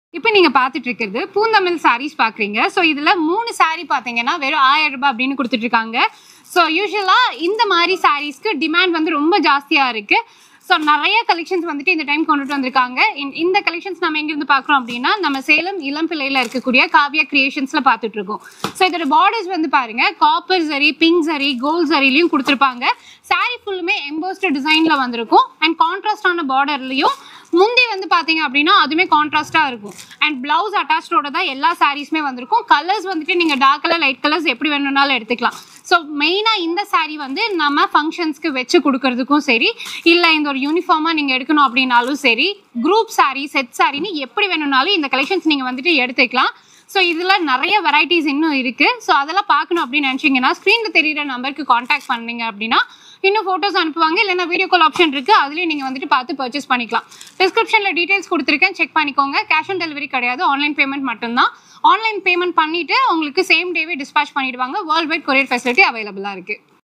இப்போ நீங்க பார்த்துட்டு இருக்கிறது பூந்தமிழ் சாரீஸ் பாக்குறீங்க ஸோ இதுல மூணு saree பாத்தீங்கன்னா வெறும் ஆயிரம் ரூபாய் அப்படின்னு கொடுத்துட்டு இருக்காங்க ஸோ யூஸ்வலா இந்த மாதிரி சாரீஸ்க்கு டிமாண்ட் வந்து ரொம்ப ஜாஸ்தியா இருக்கு ஸோ நிறைய கலெக்ஷன்ஸ் வந்துட்டு இந்த டைம் கொண்டுட்டு வந்திருக்காங்க இந்த- இந்த கலெக்ஷன்ஸ் நம்ம எங்கிருந்து பார்க்குறோம் அப்படின்னா நம்ம சேலம் இளம்பிள்ளையில இருக்கக்கூடிய காவியா கிரியேஷன்ஸ்ல பார்த்துட்டு இருக்கோம் ஸோ இதோட பார்டர்ஸ் வந்து பாருங்க காப்பர் சரி பிங்க் சரி கோல்ட் சரிலையும் கொடுத்துருப்பாங்க saree ஃபுல்லுமே எம்போஸ்ட் டிசைன்ல வந்திருக்கும் அண்ட் கான்ட்ராஸ்டான பார்டர்லையும் முந்தி வந்து பாத்தீங்க அப்படின்னா அதுவுமே கான்ட்ராஸ்டா இருக்கும் அண்ட் பிளவுஸ் அட்டாச்சோட தான் எல்லா சாரீஸ்மே வந்திருக்கும் கலர்ஸ் வந்துட்டு நீங்க டார்க் கலர் லைட் கலர்ஸ் எப்படி வேணும்னாலும் எடுத்துக்கலாம் ஸோ மெயினாக இந்த saree வந்து நம்ம ஃபங்க்ஷன்ஸ்க்கு வச்சு கொடுக்கறதுக்கும் சரி இல்லை இந்த ஒரு யூனிஃபார்மாக நீங்கள் எடுக்கணும் அப்படின்னாலும் சரி குரூப் saree செட் சாரின்னு எப்படி வேணும்னாலும் இந்த கலெக்ஷன்ஸ் நீங்கள் வந்துட்டு எடுத்துக்கலாம் ஸோ இதில் நிறைய வெரைட்டிஸ் இன்னும் இருக்குது ஸோ அதெல்லாம் பார்க்கணும் அப்படின்னு நினச்சிங்கன்னா ஸ்க்ரீனில் தெரியிற நம்பருக்கு காண்டாக்ட் பண்ணீங்க அப்படின்னா இன்னும் ஃபோட்டோஸ் அனுப்புவாங்க இல்லைன்னா வீடியோ கால் ஆப்ஷன் இருக்குது அதுலேயும் நீங்கள் வந்துட்டு பார்த்து பர்ச்சேஸ் பண்ணிக்கலாம் டிஸ்கிரிப்ஷனில் டீட்டெயில்ஸ் கொடுத்துருக்கேன் செக் பண்ணிக்கோங்க கேஷ் ஆன் டெலிவரி கிடையாது ஆன்லைன் பேமெண்ட் மட்டும்தான் ஆன்லைன் பேமெண்ட் பண்ணிவிட்டு உங்களுக்கு சேம் டேவே டிஸ்பேச் பண்ணிடுவாங்க வேர்ல்ட் வைட் கொரியர் ஃபெசிலிட்டி அவைலபிளாக இருக்குது